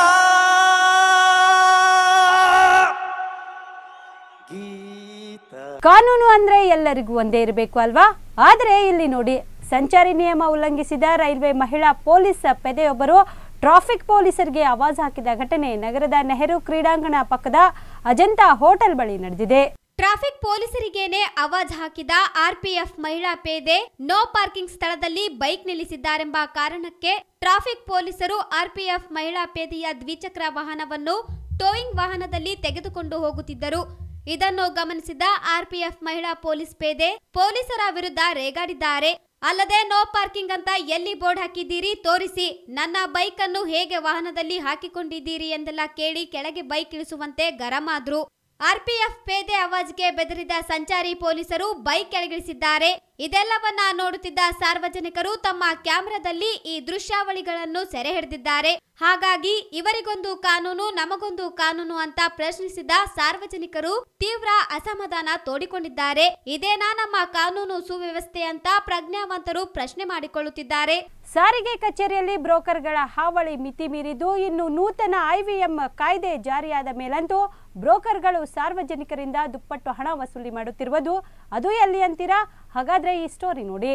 ಗೀತ ಕಾನೂನು ಅಂದ್ರೆ ಎಲ್ಲರಿಗೂ ಒಂದೇ ಇರಬೇಕು ಅಲ್ವಾ ಆದರೆ ಇಲ್ಲಿ ನೋಡಿ ಸಂಚಾರಿ ನಿಯಮ ಉಲ್ಲಂಘಿಸಿದ ರೈಲ್ವೆ ಮಹಿಳಾ ಪೊಲೀಸ್ ಪೆದೆಯೊಬ್ಬರು ಟ್ರಾಫಿಕ್ ಪೊಲೀಸರಿಗೆ ಆವಾಜ್ ಹಾಕಿದ ಘಟನೆ ನಗರದ ನೆಹರು ಕ್ರೀಡಾಂಗಣ ಪಕ್ಕದ ಅಜಂತಾ ಹೋಟೆಲ್ ಬಳಿ ನಡೆದಿದೆ ಟ್ರಾಫಿಕ್ ಪೊಲೀಸರಿಗೇನೆ ಆವಾಜ್ ಹಾಕಿದ ಆರ್ಪಿಎಫ್ ಮಹಿಳಾ ಪೇದೆ ನೋ ಪಾರ್ಕಿಂಗ್ ಸ್ಥಳದಲ್ಲಿ ಬೈಕ್ ನಿಲ್ಲಿಸಿದ್ದಾರೆಂಬ ಕಾರಣಕ್ಕೆ ಟ್ರಾಫಿಕ್ ಪೊಲೀಸರು ಆರ್ಪಿಎಫ್ ಮಹಿಳಾ ಪೇದೆಯ ದ್ವಿಚಕ್ರ ವಾಹನವನ್ನು ಟೋಯಿಂಗ್ ವಾಹನದಲ್ಲಿ ತೆಗೆದುಕೊಂಡು ಹೋಗುತ್ತಿದ್ದರು ಇದನ್ನು ಗಮನಿಸಿದ ಆರ್ಪಿಎಫ್ ಮಹಿಳಾ ಪೊಲೀಸ್ ಪೇದೆ ಪೊಲೀಸರ ವಿರುದ್ಧ ರೇಗಾಡಿದ್ದಾರೆ ಅಲ್ಲದೆ ನೋ ಪಾರ್ಕಿಂಗ್ ಅಂತ ಎಲ್ಲಿ ಬೋರ್ಡ್ ಹಾಕಿದ್ದೀರಿ ತೋರಿಸಿ ನನ್ನ ಬೈಕ್ ಅನ್ನು ಹೇಗೆ ವಾಹನದಲ್ಲಿ ಹಾಕಿಕೊಂಡಿದ್ದೀರಿ ಎಂದೆಲ್ಲ ಕೇಳಿ ಕೆಳಗೆ ಬೈಕ್ ಇಳಿಸುವಂತೆ ಗರಂ ಆದ್ರು ಆರ್ಪಿಎಫ್ ಪೇದೆ ಆವಾಜ್ಗೆ ಬೆದರಿದ ಸಂಚಾರಿ ಪೊಲೀಸರು ಬೈಕ್ ಕೆಳಗಿಳಿಸಿದ್ದಾರೆ ಇದೆಲ್ಲವನ್ನ ನೋಡುತ್ತಿದ್ದ ಸಾರ್ವಜನಿಕರು ತಮ್ಮ ಕ್ಯಾಮೆರಾದಲ್ಲಿ ಈ ದೃಶ್ಯಾವಳಿಗಳನ್ನು ಸೆರೆ ಹಿಡಿದಿದ್ದಾರೆ ಹಾಗಾಗಿ ಇವರಿಗೊಂದು ಕಾನೂನು ನಮಗೊಂದು ಕಾನೂನು ಅಂತ ಪ್ರಶ್ನಿಸಿದ ಸಾರ್ವಜನಿಕರು ತೀವ್ರ ಅಸಮಾಧಾನ ತೋಡಿಕೊಂಡಿದ್ದಾರೆ ಇದೇನಾ ನಮ್ಮ ಕಾನೂನು ಸುವ್ಯವಸ್ಥೆ ಅಂತ ಪ್ರಜ್ಞಾವಂತರು ಪ್ರಶ್ನೆ ಮಾಡಿಕೊಳ್ಳುತ್ತಿದ್ದಾರೆ ಸಾರಿಗೆ ಕಚೇರಿಯಲ್ಲಿ ಬ್ರೋಕರ್ಗಳ ಹಾವಳಿ ಮಿತಿ ಮೀರಿದ್ದು ಇನ್ನು ನೂತನ ಐವಿಎಂ ಕಾಯ್ದೆ ಜಾರಿಯಾದ ಮೇಲಂತೂ ಬ್ರೋಕರ್ಗಳು ಸಾರ್ವಜನಿಕರಿಂದ ದುಪ್ಪಟ್ಟು ಹಣ ವಸೂಲಿ ಮಾಡುತ್ತಿರುವುದು ಅದು ಎಲ್ಲಿ ಅಂತೀರಾ ಹಾಗಾದ್ರೆ ಈ ಸ್ಟೋರಿ ನೋಡಿ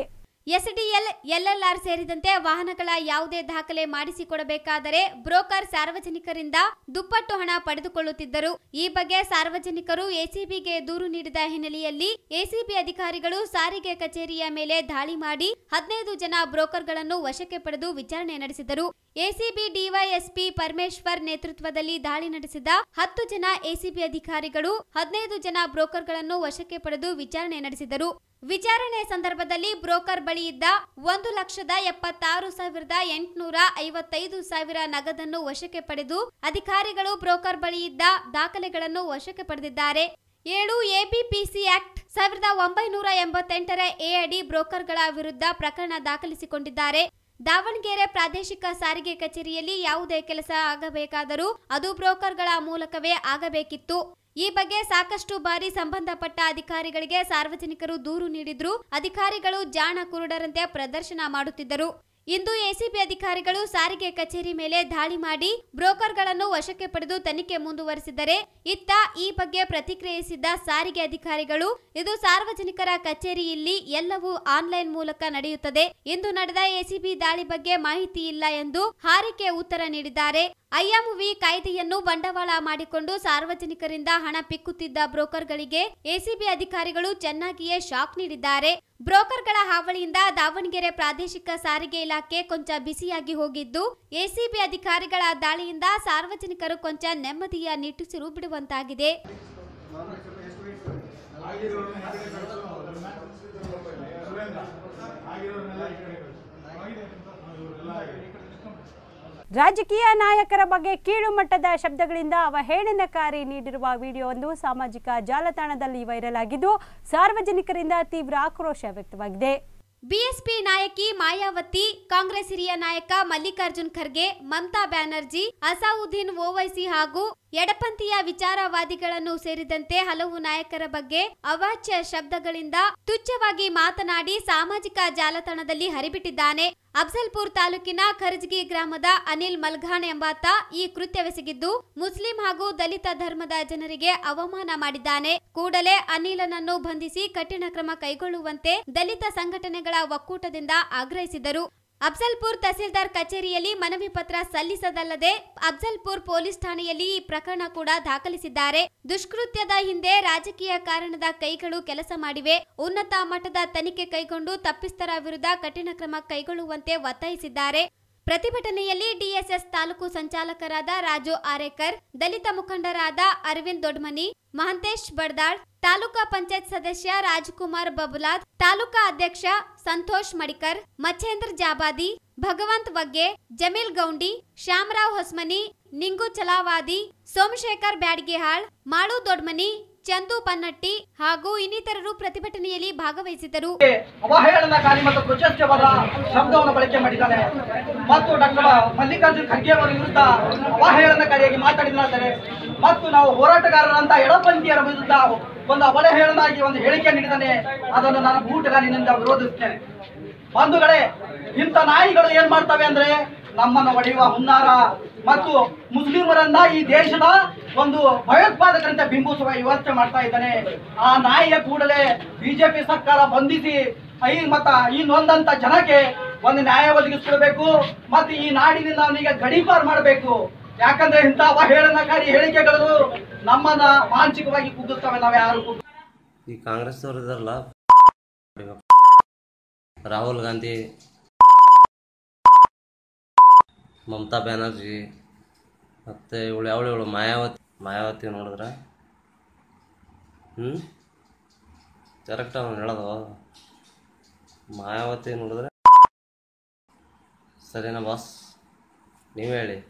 ಎಸ್ಡಿಎಲ್ ಎಲ್ಎಲ್ಆರ್ ಸೇರಿದಂತೆ ವಾಹನಗಳ ಯಾವುದೇ ದಾಖಲೆ ಮಾಡಿಸಿಕೊಡಬೇಕಾದರೆ ಬ್ರೋಕರ್ ಸಾರ್ವಜನಿಕರಿಂದ ದುಪ್ಪಟ್ಟು ಹಣ ಪಡೆದುಕೊಳ್ಳುತ್ತಿದ್ದರು ಈ ಬಗ್ಗೆ ಸಾರ್ವಜನಿಕರು ಎಸಿಬಿಗೆ ದೂರು ನೀಡಿದ ಹಿನ್ನೆಲೆಯಲ್ಲಿ ಎಸಿಬಿ ಅಧಿಕಾರಿಗಳು ಸಾರಿಗೆ ಕಚೇರಿಯ ಮೇಲೆ ದಾಳಿ ಮಾಡಿ ಹದಿನೈದು ಜನ ಬ್ರೋಕರ್ಗಳನ್ನು ವಶಕ್ಕೆ ಪಡೆದು ವಿಚಾರಣೆ ನಡೆಸಿದರು ಎಸಿಬಿ ಡಿವೈಎಸ್ಪಿ ಪರಮೇಶ್ವರ್ ನೇತೃತ್ವದಲ್ಲಿ ದಾಳಿ ನಡೆಸಿದ ಹತ್ತು ಜನ ಎಸಿಬಿ ಅಧಿಕಾರಿಗಳು ಹದಿನೈದು ಜನ ಬ್ರೋಕರ್ಗಳನ್ನು ವಶಕ್ಕೆ ಪಡೆದು ವಿಚಾರಣೆ ನಡೆಸಿದರು ವಿಚಾರಣೆ ಸಂದರ್ಭದಲ್ಲಿ ಬ್ರೋಕರ್ ಬಳಿ ಇದ್ದ ಒಂದು ಲಕ್ಷದ ಎಪ್ಪತ್ತಾರು ಸಾವಿರದ ಎಂಟುನೂರ ಐವತ್ತೈದು ಸಾವಿರ ನಗದನ್ನು ವಶಕ್ಕೆ ಪಡೆದು ಅಧಿಕಾರಿಗಳು ಬ್ರೋಕರ್ ಬಳಿ ಇದ್ದ ದಾಖಲೆಗಳನ್ನು ವಶಕ್ಕೆ ಪಡೆದಿದ್ದಾರೆ ಏಳು ಎಬಿಪಿಸಿ ಆಕ್ಟ್ ಸಾವಿರದ ಒಂಬೈನೂರ ಎಂಬತ್ತೆಂಟರ ಎ ಅಡಿ ಬ್ರೋಕರ್ಗಳ ವಿರುದ್ಧ ಪ್ರಕರಣ ದಾಖಲಿಸಿಕೊಂಡಿದ್ದಾರೆ ದಾವಣಗೆರೆ ಪ್ರಾದೇಶಿಕ ಸಾರಿಗೆ ಕಚೇರಿಯಲ್ಲಿ ಯಾವುದೇ ಕೆಲಸ ಆಗಬೇಕಾದರೂ ಅದು ಬ್ರೋಕರ್ಗಳ ಮೂಲಕವೇ ಆಗಬೇಕಿತ್ತು ಈ ಬಗ್ಗೆ ಸಾಕಷ್ಟು ಬಾರಿ ಸಂಬಂಧಪಟ್ಟ ಅಧಿಕಾರಿಗಳಿಗೆ ಸಾರ್ವಜನಿಕರು ದೂರು ನೀಡಿದ್ರು ಅಧಿಕಾರಿಗಳು ಜಾಣ ಕುರುಡರಂತೆ ಪ್ರದರ್ಶನ ಮಾಡುತ್ತಿದ್ದರು ಇಂದು ಎಸಿಬಿ ಅಧಿಕಾರಿಗಳು ಸಾರಿಗೆ ಕಚೇರಿ ಮೇಲೆ ದಾಳಿ ಮಾಡಿ ಬ್ರೋಕರ್ಗಳನ್ನು ವಶಕ್ಕೆ ಪಡೆದು ತನಿಖೆ ಮುಂದುವರೆಸಿದರೆ ಇತ್ತ ಈ ಬಗ್ಗೆ ಪ್ರತಿಕ್ರಿಯಿಸಿದ್ದ ಸಾರಿಗೆ ಅಧಿಕಾರಿಗಳು ಇದು ಸಾರ್ವಜನಿಕರ ಕಚೇರಿ ಇಲ್ಲಿ ಎಲ್ಲವೂ ಆನ್ಲೈನ್ ಮೂಲಕ ನಡೆಯುತ್ತದೆ ಇಂದು ನಡೆದ ಎಸಿಬಿ ದಾಳಿ ಬಗ್ಗೆ ಮಾಹಿತಿ ಇಲ್ಲ ಎಂದು ಹಾರಿಕೆ ಉತ್ತರ ನೀಡಿದ್ದಾರೆ ಐಎಂವಿ ಕಾಯ್ದೆಯನ್ನು ಬಂಡವಾಳ ಮಾಡಿಕೊಂಡು ಸಾರ್ವಜನಿಕರಿಂದ ಹಣ ಪಿಕ್ಕುತ್ತಿದ್ದ ಬ್ರೋಕರ್ಗಳಿಗೆ ಎಸಿಬಿ ಅಧಿಕಾರಿಗಳು ಚೆನ್ನಾಗಿಯೇ ಶಾಕ್ ನೀಡಿದ್ದಾರೆ ಬ್ರೋಕರ್ಗಳ ಹಾವಳಿಯಿಂದ ದಾವಣಗೆರೆ ಪ್ರಾದೇಶಿಕ ಸಾರಿಗೆ ಇಲಾಖೆ ಕೊಂಚ ಬಿಸಿಯಾಗಿ ಹೋಗಿದ್ದು ಎಸಿಬಿ ಅಧಿಕಾರಿಗಳ ದಾಳಿಯಿಂದ ಸಾರ್ವಜನಿಕರು ಕೊಂಚ ನೆಮ್ಮದಿಯ ನಿಟ್ಟುಸಿರು ಬಿಡುವಂತಾಗಿದೆ ರಾಜಕೀಯ ನಾಯಕರ ಬಗ್ಗೆ ಕೀಳು ಮಟ್ಟದ ಶಬ್ದಗಳಿಂದ ಅವಹೇಳನಕಾರಿ ನೀಡಿರುವ ವಿಡಿಯೋವೊಂದು ಸಾಮಾಜಿಕ ಜಾಲತಾಣದಲ್ಲಿ ವೈರಲ್ ಆಗಿದ್ದು ಸಾರ್ವಜನಿಕರಿಂದ ತೀವ್ರ ಆಕ್ರೋಶ ವ್ಯಕ್ತವಾಗಿದೆ ಬಿಎಸ್ಪಿ ನಾಯಕಿ ಮಾಯಾವತಿ ಕಾಂಗ್ರೆಸ್ ಹಿರಿಯ ನಾಯಕ ಮಲ್ಲಿಕಾರ್ಜುನ್ ಖರ್ಗೆ ಮಮತಾ ಬ್ಯಾನರ್ಜಿ ಅಸಾವುದ್ದೀನ್ ಓವೈಸಿ ಹಾಗೂ ಎಡಪಂಥೀಯ ವಿಚಾರವಾದಿಗಳನ್ನು ಸೇರಿದಂತೆ ಹಲವು ನಾಯಕರ ಬಗ್ಗೆ ಅವಾಚ್ಯ ಶಬ್ದಗಳಿಂದ ತುಚ್ಛವಾಗಿ ಮಾತನಾಡಿ ಸಾಮಾಜಿಕ ಜಾಲತಾಣದಲ್ಲಿ ಹರಿಬಿಟ್ಟಿದ್ದಾನೆ ಅಫ್ಜಲ್ಪುರ್ ತಾಲೂಕಿನ ಖರ್ಜಗಿ ಗ್ರಾಮದ ಅನಿಲ್ ಮಲ್ಘಾಣ್ ಎಂಬಾತ ಈ ಕೃತ್ಯವೆಸಗಿದ್ದು ಮುಸ್ಲಿಂ ಹಾಗೂ ದಲಿತ ಧರ್ಮದ ಜನರಿಗೆ ಅವಮಾನ ಮಾಡಿದ್ದಾನೆ ಕೂಡಲೇ ಅನಿಲನನ್ನು ಬಂಧಿಸಿ ಕಠಿಣ ಕ್ರಮ ಕೈಗೊಳ್ಳುವಂತೆ ದಲಿತ ಸಂಘಟನೆಗಳ ಒಕ್ಕೂಟದಿಂದ ಆಗ್ರಹಿಸಿದರು ಅಫ್ಜಲ್ಪುರ್ ತಹಸೀಲ್ದಾರ್ ಕಚೇರಿಯಲ್ಲಿ ಮನವಿ ಪತ್ರ ಸಲ್ಲಿಸದಲ್ಲದೆ ಅಫ್ಜಲ್ಪುರ್ ಪೊಲೀಸ್ ಠಾಣೆಯಲ್ಲಿ ಈ ಪ್ರಕರಣ ಕೂಡ ದಾಖಲಿಸಿದ್ದಾರೆ ದುಷ್ಕೃತ್ಯದ ಹಿಂದೆ ರಾಜಕೀಯ ಕಾರಣದ ಕೈಗಳು ಕೆಲಸ ಮಾಡಿವೆ ಉನ್ನತ ಮಟ್ಟದ ತನಿಖೆ ಕೈಗೊಂಡು ತಪ್ಪಿಸ್ಥರ ವಿರುದ್ಧ ಕಠಿಣ ಕ್ರಮ ಕೈಗೊಳ್ಳುವಂತೆ ಒತ್ತಾಯಿಸಿದ್ದಾರೆ ಪ್ರತಿಭಟನೆಯಲ್ಲಿ ಡಿಎಸ್ಎಸ್ ತಾಲೂಕು ಸಂಚಾಲಕರಾದ ರಾಜು ಆರೇಕರ್ ದಲಿತ ಮುಖಂಡರಾದ ಅರವಿಂದ್ ದೊಡ್ಮನಿ ಮಹಂತೇಶ್ ಬಡ್ದಾಳ್ ತಾಲೂಕಾ ಪಂಚಾಯತ್ ಸದಸ್ಯ ರಾಜ್ಕುಮಾರ್ ಬಬುಲಾದ್ ತಾಲೂಕಾ ಅಧ್ಯಕ್ಷ ಸಂತೋಷ್ ಮಡಿಕರ್ ಮಚ್ಚೇಂದ್ರ ಜಾಬಾದಿ ಭಗವಂತ್ ವಗ್ಗೆ ಜಮೀಲ್ ಗೌಂಡಿ ಶ್ಯಾಮರಾವ್ ಹೊಸ್ಮನಿ ನಿಂಗು ಚಲಾವಾದಿ ಸೋಮಶೇಖರ್ ಬ್ಯಾಡಗಿಹಾಳ್ ಮಾಳು ದೊಡ್ಮನಿ ಚಂದು ಪನ್ನಟ್ಟಿ ಹಾಗೂ ಇನ್ನಿತರರು ಪ್ರತಿಭಟನೆಯಲ್ಲಿ ಭಾಗವಹಿಸಿದರು ಅವಹೇಳನಕಾರಿ ಮತ್ತು ಪ್ರಚೋದ್ಯವಾದ ಶಬ್ದವನ್ನು ಬಳಕೆ ಮಾಡಿದ್ದಾನೆ ಮತ್ತು ಡಾಕ್ಟರ್ ಮಲ್ಲಿಕಾರ್ಜುನ್ ಖರ್ಗೆ ಅವರ ವಿರುದ್ಧ ಅವಹೇಳನಕಾರಿಯಾಗಿ ಮಾತಾಡಿದ್ದಾರೆ ಮತ್ತು ನಾವು ಹೋರಾಟಗಾರರಂತ ಎಡಪಂಥೀಯರ ವಿರುದ್ಧ ಒಂದು ಅವಹೇಳನಾಗಿ ಒಂದು ಹೇಳಿಕೆ ನೀಡಿದ್ದಾನೆ ಅದನ್ನು ನಾನು ಬೂಟಗಾಲಿನಿಂದ ವಿರೋಧಿಸುತ್ತೇನೆ ಬಂಧುಗಳೇ ಇಂಥ ನಾಯಿಗಳು ಏನ್ ಮಾಡ್ತವೆ ಅಂದ್ರೆ ನಮ್ಮನ್ನು ಹೊಡೆಯುವ ಹುನ್ನಾರ ಮತ್ತು ಮುಸ್ಲಿಮರನ್ನ ಈ ದೇಶದ ಒಂದು ಭಯೋತ್ಪಾದಕರಂತೆ ಬಿಂಬಿಸುವ ವ್ಯವಸ್ಥೆ ಮಾಡ್ತಾ ಇದ್ದಾನೆ ಆ ನಾಯಿಯ ಕೂಡಲೇ ಬಿಜೆಪಿ ಸರ್ಕಾರ ಬಂಧಿಸಿ ಐ ಮತ್ತ ಈ ನೊಂದಂತ ಜನಕ್ಕೆ ಒಂದು ನ್ಯಾಯ ಒದಗಿಸ್ಕೊಳ್ಬೇಕು ಮತ್ತು ಈ ನಾಡಿನಿಂದ ಅವನಿಗೆ ಗಡೀಪಾರ್ ಮಾಡಬೇಕು ಯಾಕಂದ್ರೆ ಇಂಥ ಅವಹೇಳನಕಾರಿ ಹೇಳಿಕೆಗಳು ನಮ್ಮನ್ನ ಮಾನಸಿಕವಾಗಿ ಕುಗ್ಗಿಸ್ತವೆ ನಾವು ಯಾರು ಕುಗ್ಗ ಈ ಕಾಂಗ್ರೆಸ್ ಅವ್ರು ಇದಾರಲ್ಲ ರಾಹುಲ್ ಗಾಂಧಿ ಮಮತಾ ಬ್ಯಾನರ್ಜಿ ಮತ್ತು ಇವಳು ಯಾವಳು ಇವಳು ಮಾಯಾವತಿ ಮಾಯಾವತಿ ನೋಡಿದ್ರೆ ಹ್ಞೂ ಕರೆಕ್ಟ್ ಅವ್ನು ಹೇಳೋದು ಮಾಯಾವತಿ ನೋಡಿದ್ರೆ ಸರಿನಾ ಬಾಸ್ ನೀವು ಹೇಳಿ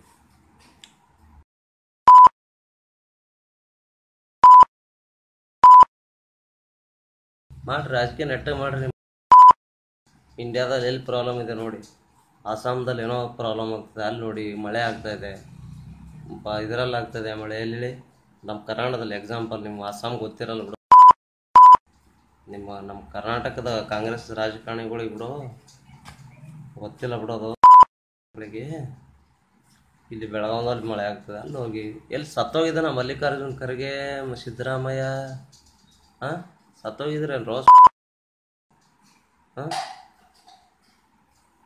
ಮಾಡ್ರಿ ರಾಜಕೀಯ ನೆಟ್ಟ ಮಾಡ್ರಿ ಇಂಡಿಯಾದಲ್ಲಿ ಎಲ್ಲಿ ಪ್ರಾಬ್ಲಮ್ ಇದೆ ನೋಡಿ ಅಸ್ಸಾಂದಲ್ಲಿ ಏನೋ ಪ್ರಾಬ್ಲಮ್ ಆಗ್ತದೆ ಅಲ್ಲಿ ನೋಡಿ ಮಳೆ ಆಗ್ತಾ ಇದೆ ಬ ಇದರಲ್ಲಿ ಆಗ್ತದೆ ಮಳೆ ಎಲ್ಲಿ ನಮ್ಮ ಕರ್ನಾಟಕದಲ್ಲಿ ಎಕ್ಸಾಂಪಲ್ ನಿಮ್ಮ ಅಸ್ಸಾಂ ಗೊತ್ತಿರಲ್ಲ ಬಿಡು ನಿಮ್ಮ ನಮ್ಮ ಕರ್ನಾಟಕದ ಕಾಂಗ್ರೆಸ್ ರಾಜಕಾರಣಿಗಳಿಗೆ ಬಿಡು ಗೊತ್ತಿಲ್ಲ ಬಿಡೋದು ಗಳಿಗೆ ಇಲ್ಲಿ ಬೆಳಗಾವದಲ್ಲಿ ಮಳೆ ಆಗ್ತದೆ ಅಲ್ಲಿ ಹೋಗಿ ಎಲ್ಲಿ ಸತ್ತೋಗಿದ್ದಾನ ಮಲ್ಲಿಕಾರ್ಜುನ್ ಖರ್ಗೆ ಮ- ಸಿದ್ದರಾಮಯ್ಯ ಹಾಂ ಸತ್ತೋಗಿದ್ರಲ್ಲ ರೋಸ್ ಹಾಂ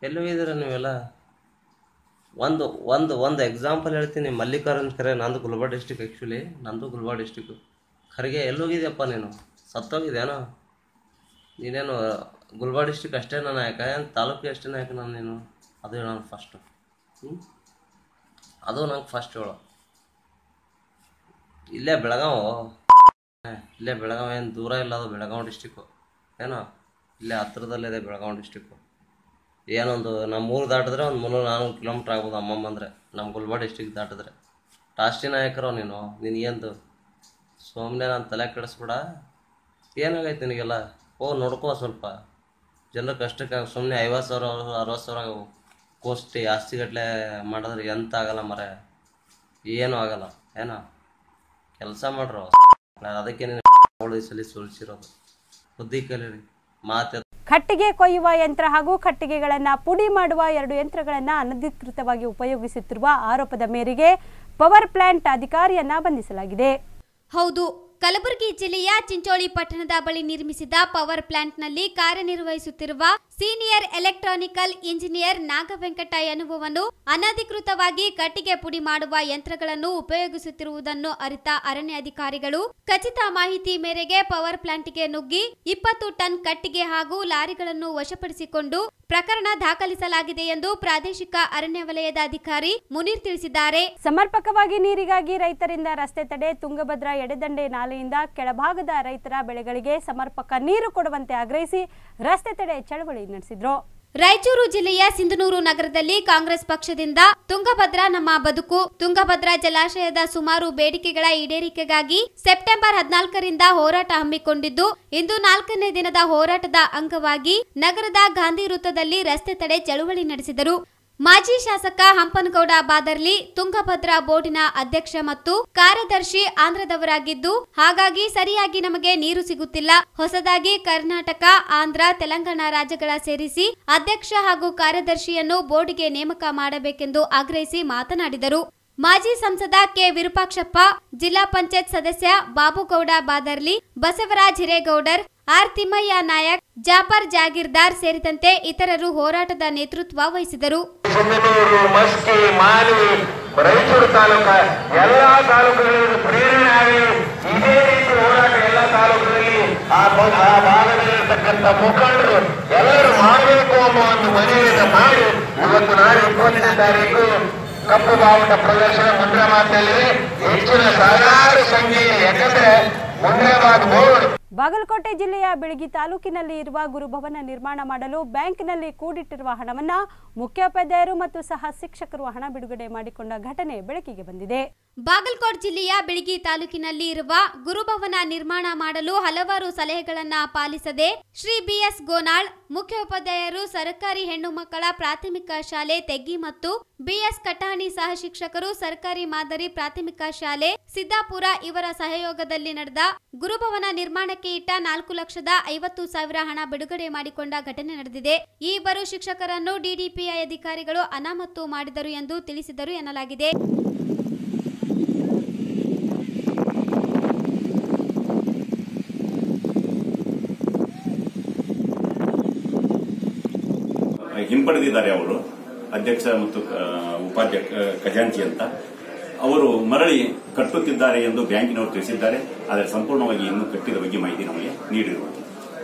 ಎಲ್ಲಿ ಹೋಗಿದ್ದೀರ ನೀವೆಲ್ಲ ಒಂದು ಒಂದು ಒಂದು ಎಕ್ಸಾಂಪಲ್ ಹೇಳ್ತೀನಿ ಮಲ್ಲಿಕಾರ್ಜುನ್ ಖರೆ ನಂದು ಗುಲ್ಬರ್ಗ ಡಿಸ್ಟಿಕ್ ಆ್ಯಕ್ಚುಲಿ ನಂದು ಗುಲ್ಬರ್ಗ ಡಿಸ್ಟಿಕ್ಕು ಖರ್ಗೆ ಎಲ್ಲಿ ಹೋಗಿದ್ಯಪ್ಪ ನೀನು ಸತ್ತೋಗಿದ್ಯಾನೋ ನೀನೇನು ಗುಲ್ಬರ್ಗ ಡಿಸ್ಟಿಕ್ ಅಷ್ಟೇ ನಾಯಕ ಏನು ತಾಲೂಕಿಗೆ ಅಷ್ಟೇ ನಾಯಕ ನಾನು ನೀನು ಅದು ಹೇಳೋಣ ಫಸ್ಟು ಹ್ಞೂ ಅದು ನಂಗೆ ಫಸ್ಟ್ ಹೇಳೋ ಇಲ್ಲೇ ಬೆಳಗಾವು ಹಾ, ಇಲ್ಲೇ ಬೆಳಗಾವಿ ಏನು ದೂರ ಇಲ್ಲ ಅದು ಬೆಳಗಾವಿ ಡಿಸ್ಟಿಕ್ಕು ಏನೋ ಇಲ್ಲೇ ಹತ್ರದಲ್ಲಿದೆ ಬೆಳಗಾವಿ ಡಿಸ್ಟಿಕ್ಕು ಏನೊಂದು ನಮ್ಮ ಊರು ದಾಟಿದ್ರೆ ಒಂದು ಮುನ್ನೂರು ನಾನ್ನೂರು ಕಿಲೋಮೀಟ್ರ್ ಆಗ್ಬೋದು ಅಮ್ಮಮ್ಮ ಅಂದರೆ ನಮ್ಮ ಗುಲ್ಬರ್ಗ ಡಿಸ್ಟಿಕ್ ದಾಟಿದ್ರೆ ಟಾಸ್ಟಿ ನಾಯಕರು ನೀನು ನಿನಗೇಂದು ಸುಮ್ಮನೆ ನಾನು ತಲೆ ಕೆಡಿಸ್ಬಿಡ ಏನಾಗೈತೆ ನಿನಗೆಲ್ಲ ಓ ನೋಡ್ಕೋ ಸ್ವಲ್ಪ ಜನರ ಕಷ್ಟಕ್ಕೆ ಸುಮ್ಮನೆ ಐವತ್ತು ಸಾವಿರ ಅರವತ್ತು ಸಾವಿರ ಕೋಷ್ಟಿ ಆಸ್ತಿಗಟ್ಟಲೆ ಮಾಡಿದ್ರೆ ಎಂತ ಆಗಲ್ಲ ಮರ ಏನೂ ಆಗಲ್ಲ ಏನೋ ಕೆಲಸ ಮಾಡ್ರು ಅದಕ್ಕೆ ನೀನು ಸಲ ಸುಲ್ಸಿರೋದು ಬುದ್ಧಿ ಕಲೀರಿ ಮಾತೆ ಕಟ್ಟಿಗೆ ಕೊಯ್ಯುವ ಯಂತ್ರ ಹಾಗೂ ಕಟ್ಟಿಗೆಗಳನ್ನು ಪುಡಿ ಮಾಡುವ ಎರಡು ಯಂತ್ರಗಳನ್ನು ಅನಧಿಕೃತವಾಗಿ ಉಪಯೋಗಿಸುತ್ತಿರುವ ಆರೋಪದ ಮೇರೆಗೆ ಪವರ್ ಪ್ಲಾಂಟ್ ಅಧಿಕಾರಿಯನ್ನ ಬಂಧಿಸಲಾಗಿದೆ ಹೌದು ಕಲಬುರಗಿ ಜಿಲ್ಲೆಯ ಚಿಂಚೋಳಿ ಪಟ್ಟಣದ ಬಳಿ ನಿರ್ಮಿಸಿದ ಪವರ್ ಪ್ಲಾಂಟ್ನಲ್ಲಿ ಕಾರ್ಯನಿರ್ವಹಿಸುತ್ತಿರುವ ಸೀನಿಯರ್ ಎಲೆಕ್ಟ್ರಾನಿಕಲ್ ಇಂಜಿನಿಯರ್ ನಾಗವೆಂಕಟ ಎನ್ನುವವನು ಅನಧಿಕೃತವಾಗಿ ಕಟ್ಟಿಗೆ ಪುಡಿ ಮಾಡುವ ಯಂತ್ರಗಳನ್ನು ಉಪಯೋಗಿಸುತ್ತಿರುವುದನ್ನು ಅರಿತ ಅರಣ್ಯ ಅಧಿಕಾರಿಗಳು ಖಚಿತ ಮಾಹಿತಿ ಮೇರೆಗೆ ಪವರ್ ಪ್ಲಾಂಟ್ಗೆ ನುಗ್ಗಿ ಇಪ್ಪತ್ತು ಟನ್ ಕಟ್ಟಿಗೆ ಹಾಗೂ ಲಾರಿಗಳನ್ನು ವಶಪಡಿಸಿಕೊಂಡು ಪ್ರಕರಣ ದಾಖಲಿಸಲಾಗಿದೆ ಎಂದು ಪ್ರಾದೇಶಿಕ ಅರಣ್ಯ ವಲಯದ ಅಧಿಕಾರಿ ಮುನೀರ್ ತಿಳಿಸಿದ್ದಾರೆ ಸಮರ್ಪಕವಾಗಿ ನೀರಿಗಾಗಿ ರೈತರಿಂದ ರಸ್ತೆ ತಡೆ ತುಂಗಭದ್ರಾ ಎಡೆದಂಡೆ ನಾಲೆಯಿಂದ ಕೆಳಭಾಗದ ರೈತರ ಬೆಳೆಗಳಿಗೆ ಸಮರ್ಪಕ ನೀರು ಕೊಡುವಂತೆ ಆಗ್ರಹಿಸಿ ರಸ್ತೆ ತಡೆ ಚಳವಳಿ ನಡೆಸಿದ್ರು ರಾಯಚೂರು ಜಿಲ್ಲೆಯ ಸಿಂಧನೂರು ನಗರದಲ್ಲಿ ಕಾಂಗ್ರೆಸ್ ಪಕ್ಷದಿಂದ ತುಂಗಭದ್ರಾ ನಮ್ಮ ಬದುಕು ತುಂಗಭದ್ರಾ ಜಲಾಶಯದ ಸುಮಾರು ಬೇಡಿಕೆಗಳ ಈಡೇರಿಕೆಗಾಗಿ ಸೆಪ್ಟೆಂಬರ್ ಹದಿನಾಲ್ಕರಿಂದ ಹೋರಾಟ ಹಮ್ಮಿಕೊಂಡಿದ್ದು ಇಂದು ನಾಲ್ಕನೇ ದಿನದ ಹೋರಾಟದ ಅಂಗವಾಗಿ ನಗರದ ಗಾಂಧಿ ವೃತ್ತದಲ್ಲಿ ರಸ್ತೆ ತಡೆ ಚಳುವಳಿ ನಡೆಸಿದರು ಮಾಜಿ ಶಾಸಕ ಹಂಪನಗೌಡ ಬಾದರ್ಲಿ ತುಂಗಭದ್ರಾ ಬೋರ್ಡಿನ ಅಧ್ಯಕ್ಷ ಮತ್ತು ಕಾರ್ಯದರ್ಶಿ ಆಂಧ್ರದವರಾಗಿದ್ದು ಹಾಗಾಗಿ ಸರಿಯಾಗಿ ನಮಗೆ ನೀರು ಸಿಗುತ್ತಿಲ್ಲ ಹೊಸದಾಗಿ ಕರ್ನಾಟಕ ಆಂಧ್ರ ತೆಲಂಗಾಣ ರಾಜ್ಯಗಳ ಸೇರಿಸಿ ಅಧ್ಯಕ್ಷ ಹಾಗೂ ಕಾರ್ಯದರ್ಶಿಯನ್ನು ಬೋರ್ಡ್ಗೆ ನೇಮಕ ಮಾಡಬೇಕೆಂದು ಆಗ್ರಹಿಸಿ ಮಾತನಾಡಿದರು ಮಾಜಿ ಸಂಸದ ಕೆ ವಿರೂಪಾಕ್ಷಪ್ಪ ಜಿಲ್ಲಾ ಪಂಚಾಯತ್ ಸದಸ್ಯ ಬಾಬುಗೌಡ ಬಾದರ್ಲಿ ಬಸವರಾಜ್ ಹಿರೇಗೌಡರ್ ಆರ್ ತಿಮ್ಮಯ್ಯ ನಾಯಕ್ ಜಾಫರ್ ಜಾಗೀರ್ದಾರ್ ಸೇರಿದಂತೆ ಇತರರು ಹೋರಾಟದ ನೇತೃತ್ವ ವಹಿಸಿದರು ಸಿಂಧನೂರು ಮಸ್ಕಿ ಮಾಲಿ ರಾಯಚೂರು ತಾಲೂಕ ಎಲ್ಲಾ ತಾಲೂಕುಗಳಿಂದ ಪ್ರೇರಣೆ ಆಗಿ ಇದೇ ರೀತಿ ಹೋರಾಟ ಎಲ್ಲ ತಾಲೂಕುಗಳಲ್ಲಿ ಆ ಬ- ಆ ಭಾಗದಲ್ಲಿರ್ತಕ್ಕಂಥ ಮುಖಂಡರು ಎಲ್ಲರೂ ಮಾಡಬೇಕು ಎಂಬ ಒಂದು ಮನವಿಯನ್ನು ಮಾಡಿ ಇವತ್ತು ನಾಳೆ ಇಪ್ಪತ್ತನೇ ತಾರೀಕು ಕಪ್ಪು ಬಾವುಟ ಪ್ರದರ್ಶನ ಮುಂಡ್ರಾಬಾದ್ನಲ್ಲಿದೆ ಹೆಚ್ಚಿನ ಸಾವಿರಾರು ಸಂಖ್ಯೆಯಲ್ಲಿ ಯಾಕಂದ್ರೆ ಮುಂಡ್ರಾಬಾದ್ ಬೋರ್ಡ್ ಬಾಗಲಕೋಟೆ ಜಿಲ್ಲೆಯ ಬಿಳಗಿ ತಾಲೂಕಿನಲ್ಲಿ ಇರುವ ಗುರುಭವನ ನಿರ್ಮಾಣ ಮಾಡಲು ಬ್ಯಾಂಕ್ನಲ್ಲಿ ಕೂಡಿಟ್ಟಿರುವ ಹಣವನ್ನ ಮುಖ್ಯೋಪಾಧ್ಯಾಯರು ಮತ್ತು ಸಹ ಶಿಕ್ಷಕರು ಹಣ ಬಿಡುಗಡೆ ಮಾಡಿಕೊಂಡ ಘಟನೆ ಬೆಳಕಿಗೆ ಬಂದಿದೆ ಬಾಗಲಕೋಟ್ ಜಿಲ್ಲೆಯ ಬಿಳಿಗಿ ತಾಲೂಕಿನಲ್ಲಿ ಇರುವ ಗುರುಭವನ ನಿರ್ಮಾಣ ಮಾಡಲು ಹಲವಾರು ಸಲಹೆಗಳನ್ನ ಪಾಲಿಸದೆ ಶ್ರೀ ಬಿಎಸ್ ಗೋನಾಳ್ ಮುಖ್ಯೋಪಾಧ್ಯಾಯರು ಸರ್ಕಾರಿ ಹೆಣ್ಣು ಮಕ್ಕಳ ಪ್ರಾಥಮಿಕ ಶಾಲೆ ತೆಗ್ಗಿ ಮತ್ತು ಬಿಎಸ್ ಕಟಾಣಿ ಸಹ ಶಿಕ್ಷಕರು ಸರ್ಕಾರಿ ಮಾದರಿ ಪ್ರಾಥಮಿಕ ಶಾಲೆ ಸಿದ್ದಾಪುರ ಇವರ ಸಹಯೋಗದಲ್ಲಿ ನಡೆದ ಗುರುಭವನ ನಿರ್ಮಾಣಕ್ಕೆ ಇಟ್ಟ ನಾಲ್ಕು ಲಕ್ಷದ ಐವತ್ತು ಸಾವಿರ ಹಣ ಬಿಡುಗಡೆ ಮಾಡಿಕೊಂಡ ಘಟನೆ ನಡೆದಿದೆ ಈ ಇಬ್ಬರು ಶಿಕ್ಷಕರನ್ನು ಡಿಡಿಪಿಐ ಅಧಿಕಾರಿಗಳು ಅನಾಮತ್ತು ಮಾಡಿದರು ಎಂದು ತಿಳಿಸಿದರು ಎನ್ನಲಾಗಿದೆ ಹಿಂಪಡೆದಿದ್ದಾರೆ ಅವರು ಅಧ್ಯಕ್ಷ ಮತ್ತು ಆ, ಉಪಾಧ್ಯಕ್ಷ ಖಜಾಂಚಿ ಅಂತ ಅವರು ಮರಳಿ ಕಟ್ಟುತ್ತಿದ್ದಾರೆ ಎಂದು ಬ್ಯಾಂಕಿನವರು ತಿಳಿಸಿದ್ದಾರೆ ಆದರೆ ಸಂಪೂರ್ಣವಾಗಿ ಇನ್ನೂ ಕಟ್ಟಿದ ಬಗ್ಗೆ ಮಾಹಿತಿ ನಮಗೆ ನೀಡಿರುವುದು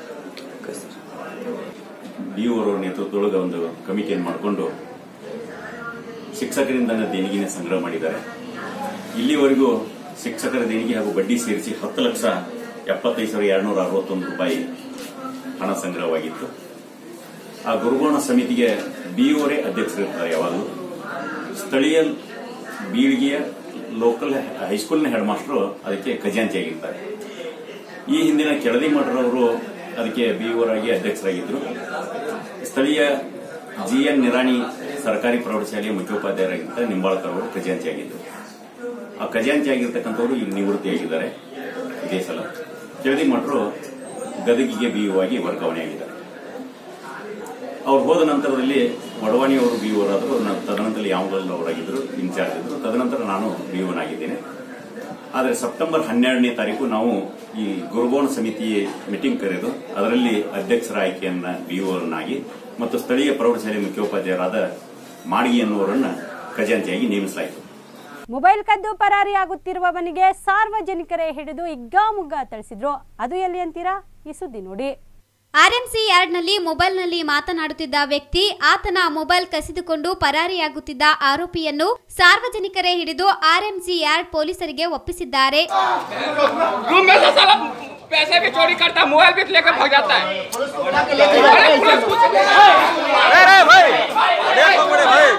ಡಿಒ ಅವರ ನೇತೃತ್ವದೊಳಗೆ ಒಂದು ಕಮಿಟಿಯನ್ನು ಮಾಡಿಕೊಂಡು ಶಿಕ್ಷಕರಿಂದ ದೇಣಿಗೆನ ಸಂಗ್ರಹ ಮಾಡಿದ್ದಾರೆ ಇಲ್ಲಿವರೆಗೂ ಶಿಕ್ಷಕರ ದೇಣಿಗೆ ಹಾಗೂ ಬಡ್ಡಿ ಸೇರಿಸಿ ಹತ್ತು ಲಕ್ಷ ಎಪ್ಪತ್ತೈದು ಸಾವಿರದ ಎರಡ್ನೂರ ಅರವತ್ತೊಂದು ರೂಪಾಯಿ ಹಣ ಸಂಗ್ರಹವಾಗಿತ್ತು ಆ ಗುರುಗೋಣ ಸಮಿತಿಗೆ ಬಿಒರೇ ಅಧ್ಯಕ್ಷರಿರ್ತಾರೆ ಯಾವಾಗಲೂ ಸ್ಥಳೀಯ ಬೀಳ್ಗಿಯ ಲೋಕಲ್ ಹೈಸ್ಕೂಲ್ನ ಹೆಡ್ ಮಾಸ್ಟರ್ ಅದಕ್ಕೆ ಖಜಾಂಚಿಯಾಗಿರ್ತಾರೆ ಈ ಹಿಂದಿನ ಕೆಳದಿ ಮಠರವರು ಅದಕ್ಕೆ ಬಿಒರಾಗಿ ಅಧ್ಯಕ್ಷರಾಗಿದ್ದರು ಸ್ಥಳೀಯ ಜಿ ಎನ್ ನಿರಾಣಿ ಸರ್ಕಾರಿ ಪ್ರೌಢಶಾಲೆಯ ಮುಖ್ಯೋಪಾಧ್ಯಾಯರಾಗಿದ್ದ ನಿಂಬಾಳ್ಕರ್ ಅವರು ಖಜಾಂಚಿಯಾಗಿದ್ದರು ಆ ಖಜಾಂಚಿ ಆಗಿರ್ತಕ್ಕಂಥವ್ರು ಈಗ ನಿವೃತ್ತಿಯಾಗಿದ್ದಾರೆ ಇದೇ ಸಲ ಕೆಳದಿ ಮಠರು ಗದಗಿಗೆ ಬಿಒ ಆಗಿ ವರ್ಗಾವಣೆಯಾಗಿದ್ದಾರೆ ಅವ್ರು ಹೋದ ನಂತರದಲ್ಲಿ ವಡವಾಣಿಯವರು ಬಿ ಆದರು ತದನಂತರ ಯಾಮಗಲ್ ಅವರಾಗಿದ್ದರು ಇನ್ಚಾರ್ಜ್ ಇದ್ರು ತದನಂತರ ನಾನು ಬಿ ಆಗಿದ್ದೇನೆ ಆದರೆ ಸೆಪ್ಟೆಂಬರ್ ಹನ್ನೆರಡನೇ ತಾರೀಕು ನಾವು ಈ ಗುರುಗೋಣ ಸಮಿತಿ ಮೀಟಿಂಗ್ ಕರೆದು ಅದರಲ್ಲಿ ಅಧ್ಯಕ್ಷರ ಆಯ್ಕೆಯನ್ನ ಬಿ ಮತ್ತು ಸ್ಥಳೀಯ ಪ್ರೌಢಶಾಲೆ ಮುಖ್ಯೋಪಾಧ್ಯಾಯರಾದ ಮಾಡಿಗೆ ಎನ್ನುವರನ್ನ ಖಜಾಂಚಿಯಾಗಿ ನೇಮಿಸಲಾಯಿತು ಮೊಬೈಲ್ ಕದ್ದು ಪರಾರಿಯಾಗುತ್ತಿರುವವನಿಗೆ ಸಾರ್ವಜನಿಕರೇ ಹಿಡಿದು ಹಿಗ್ಗಾಮುಗ್ಗ ಥಳಿಸಿದ್ರು ಅದು ಎಲ್ಲಿ ಅಂತೀರಾ ಈ ಸುದ್ದಿ ನೋಡಿ ಆರ್ಎಂಸಿ ಯಾರ್ಡ್ನಲ್ಲಿ ಮೊಬೈಲ್ನಲ್ಲಿ ಮಾತನಾಡುತ್ತಿದ್ದ ವ್ಯಕ್ತಿ ಆತನ ಮೊಬೈಲ್ ಕಸಿದುಕೊಂಡು ಪರಾರಿಯಾಗುತ್ತಿದ್ದ ಆರೋಪಿಯನ್ನು ಸಾರ್ವಜನಿಕರೇ ಹಿಡಿದು ಆರ್ಎಂಸಿ ಯಾರ್ಡ್ ಪೊಲೀಸರಿಗೆ ಒಪ್ಪಿಸಿದ್ದಾರೆ रूम में से साला पैसे भी चोरी करता है मोबाइल भी लेकर भाग जाता है अरे पुलिस कुछ अरे भाई देखो बड़े भाई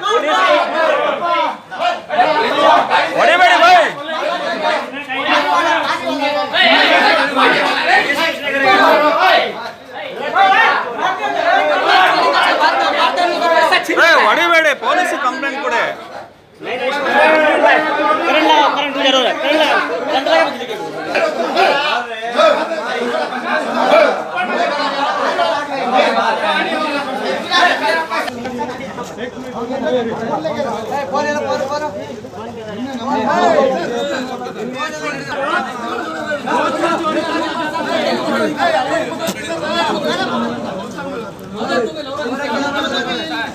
बड़े बड़े भाई ಹೊಡಿಬೇಡಿ ಪೊಲೀಸ್ ಕಂಪ್ಲೇಂಟ್ ಕೊಡೆ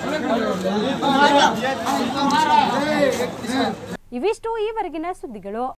ಇವಿಷ್ಟು ಈವರೆಗಿನ ಸುದ್ದಿಗಳು